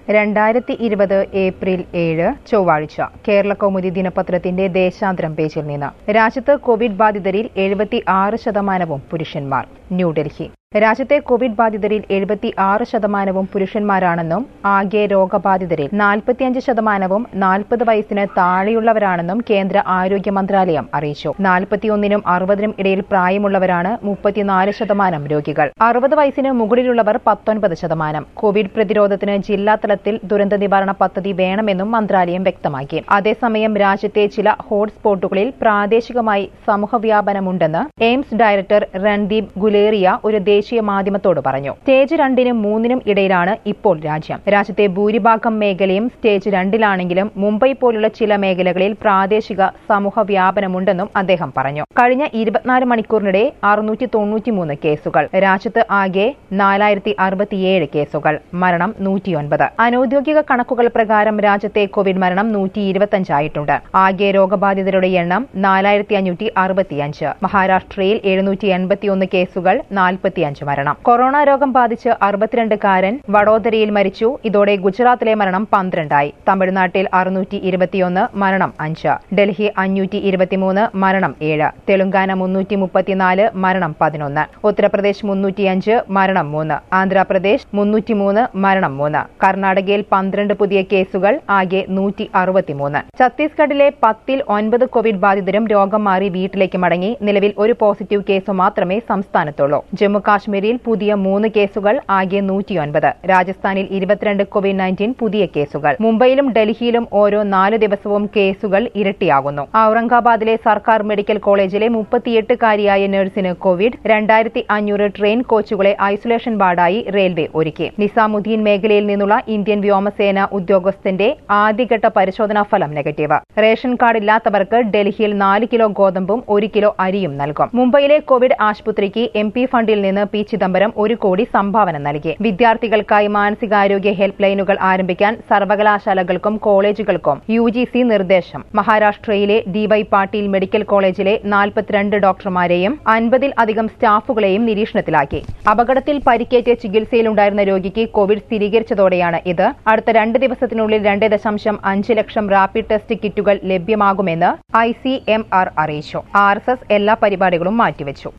രണ്ടായിരത്തി ഇരുപത് ഏപ്രിൽ ഏഴ് ചൊവ്വാഴ്ച കേരള കൗമുദി ദിനപത്രത്തിന്റെ ദേശാന്തരം പേജിൽ നിന്ന് രാജ്യത്ത് കോവിഡ് ബാധിതരിൽ എഴുപത്തി ആറ് ശതമാനവും പുരുഷന്മാർ ന്യൂഡൽഹി രാജ്യത്തെ കോവിഡ് ബാധിതരിൽ എഴുപത്തി ആറ് ശതമാനവും പുരുഷന്മാരാണെന്നും ആകെ രോഗബാധിതരിൽ നാൽപ്പത്തിയഞ്ച് ശതമാനവും നാൽപ്പത് വയസ്സിന് താഴെയുള്ളവരാണെന്നും കേന്ദ്ര ആരോഗ്യ മന്ത്രാലയം അറിയിച്ചു നാൽപ്പത്തിയൊന്നിനും അറുപതിനും ഇടയിൽ പ്രായമുള്ളവരാണ് മുപ്പത്തിനാല് ശതമാനം രോഗികൾ അറുപത് വയസ്സിന് മുകളിലുള്ളവർ പത്തൊൻപത് ശതമാനം കോവിഡ് പ്രതിരോധത്തിന് ജില്ലാതലത്തിൽ ദുരന്ത നിവാരണ പദ്ധതി വേണമെന്നും മന്ത്രാലയം വ്യക്തമാക്കി അതേസമയം രാജ്യത്തെ ചില ഹോട്ട്സ്പോട്ടുകളിൽ പ്രാദേശികമായി സമൂഹവ്യാപനമുണ്ടെന്ന് എയിംസ് ഡയറക്ടർ രൺദീപ് ഗുലേറിയ ഒരു ദേശീയ മാധ്യമത്തോട് പറഞ്ഞു സ്റ്റേജ് രണ്ടിനും മൂന്നിനും ഇടയിലാണ് ഇപ്പോൾ രാജ്യം രാജ്യത്തെ ഭൂരിഭാഗം മേഖലയും സ്റ്റേജ് രണ്ടിലാണെങ്കിലും മുംബൈ പോലുള്ള ചില മേഖലകളിൽ പ്രാദേശിക സമൂഹ വ്യാപനമുണ്ടെന്നും അദ്ദേഹം പറഞ്ഞു കഴിഞ്ഞ ഇരുപത്തിനാല് മണിക്കൂറിനിടെ അറുന്നൂറ്റി തൊണ്ണൂറ്റിമൂന്ന് കേസുകൾ രാജ്യത്ത് ആകെ നാലായിരത്തി അറുപത്തിയേഴ് കേസുകൾ മരണം നൂറ്റിയൊൻപത് അനൌദ്യോഗിക കണക്കുകൾ പ്രകാരം രാജ്യത്തെ കോവിഡ് മരണം നൂറ്റി ഇരുപത്തിയഞ്ചായിട്ടുണ്ട് ആകെ രോഗബാധിതരുടെ എണ്ണം നാലായിരത്തി അഞ്ഞൂറ്റി അറുപത്തിയഞ്ച് മഹാരാഷ്ട്രയിൽ എഴുന്നൂറ്റി എൺപത്തിയൊന്ന് കേസുകൾ നാൽപ്പത്തിയഞ്ച് മരണം കൊറോണ രോഗം ബാധിച്ച് അറുപത്തിരണ്ടുകാരൻ വഡോദരയിൽ മരിച്ചു ഇതോടെ ഗുജറാത്തിലെ മരണം പന്ത്രണ്ടായി തമിഴ്നാട്ടിൽ അറുന്നൂറ്റി ഇരുപത്തിയൊന്ന് മരണം അഞ്ച് ഡൽഹി അഞ്ഞൂറ്റി ഇരുപത്തിമൂന്ന് മരണം ഏഴ് തെലങ്കാന മുന്നൂറ്റി മുപ്പത്തിനാല് മരണം പതിനൊന്ന് ഉത്തർപ്രദേശ് മുന്നൂറ്റിയഞ്ച് മരണം മൂന്ന് ആന്ധ്രാപ്രദേശ് മുന്നൂറ്റിമൂന്ന് മരണം മൂന്ന് കർണാടകയിൽ പന്ത്രണ്ട് പുതിയ കേസുകൾ ആകെ നൂറ്റി അറുപത്തിമൂന്ന് ഛത്തീസ്ഗഡിലെ പത്തിൽ ഒൻപത് കോവിഡ് ബാധിതരും രോഗം മാറി വീട്ടിലേക്ക് മടങ്ങി നിലവിൽ ഒരു പോസിറ്റീവ് കേസ് മാത്രമേ സംസ്ഥാനത്തുള്ളൂ ജമ്മു കാശ്മീരിൽ പുതിയ മൂന്ന് കേസുകൾ ആകെ നൂറ്റിയൊൻപത് രാജസ്ഥാനിൽ ഇരുപത്തിരണ്ട് കോവിഡ് നയൻറ്റീൻ പുതിയ കേസുകൾ മുംബൈയിലും ഡൽഹിയിലും ഓരോ നാല് ദിവസവും കേസുകൾ ഇരട്ടിയാകുന്നു ഔറംഗാബാദിലെ സർക്കാർ മെഡിക്കൽ കോളേജിലെ മുപ്പത്തിയെട്ടുകാരിയായ നഴ്സിന് കോവിഡ് രണ്ടായിരത്തി അഞ്ഞൂറ് ട്രെയിൻ കോച്ചുകളെ ഐസൊലേഷൻ വാർഡായി റെയിൽവേ ഒരുക്കി നിസാമുദ്ദീൻ മേഖലയിൽ നിന്നുള്ള ഇന്ത്യൻ വ്യോമസേന ഉദ്യോഗസ്ഥന്റെ ആദ്യഘട്ട പരിശോധനാ ഫലം നെഗറ്റീവ് റേഷൻ കാർഡ് ഇല്ലാത്തവർക്ക് ഡൽഹിയിൽ നാല് കിലോ ഗോതമ്പും ഒരു കിലോ അരിയും നൽകും മുംബൈയിലെ കോവിഡ് ആശുപത്രിക്ക് എം പി ഫണ്ടിൽ നിന്ന് പി ചിദംബരം ഒരു കോടി സംഭാവന നൽകി വിദ്യാർത്ഥികൾക്കായി മാനസികാരോഗ്യ ഹെൽപ്പ് ലൈനുകൾ ആരംഭിക്കാൻ സർവകലാശാലകൾക്കും കോളേജുകൾക്കും യു ജി സി നിർദ്ദേശം മഹാരാഷ്ട്രയിലെ ഡിവൈ പാട്ടീൽ മെഡിക്കൽ കോളേജിലെ നാൽപ്പത്തിരണ്ട് ഡോക്ടർമാരെയും അൻപതിൽ അധികം സ്റ്റാഫുകളെയും നിരീക്ഷണത്തിലാക്കി അപകടത്തിൽ പരിക്കേറ്റ് ചികിത്സയിലുണ്ടായിരുന്ന രോഗിക്ക് കോവിഡ് സ്ഥിരീകരിച്ചതോടെയാണ് ഇത് അടുത്ത രണ്ട് ദിവസത്തിനുള്ളിൽ രണ്ട് ദശാംശം അഞ്ച് ലക്ഷം റാപ്പിഡ് ടെസ്റ്റ് കിറ്റുകൾ ലഭ്യമാകുമെന്ന് ഐ സി എം ആർ അറിയിച്ചു ആർ എസ് എസ് എല്ലാ പരിപാടികളും മാറ്റിവെച്ചു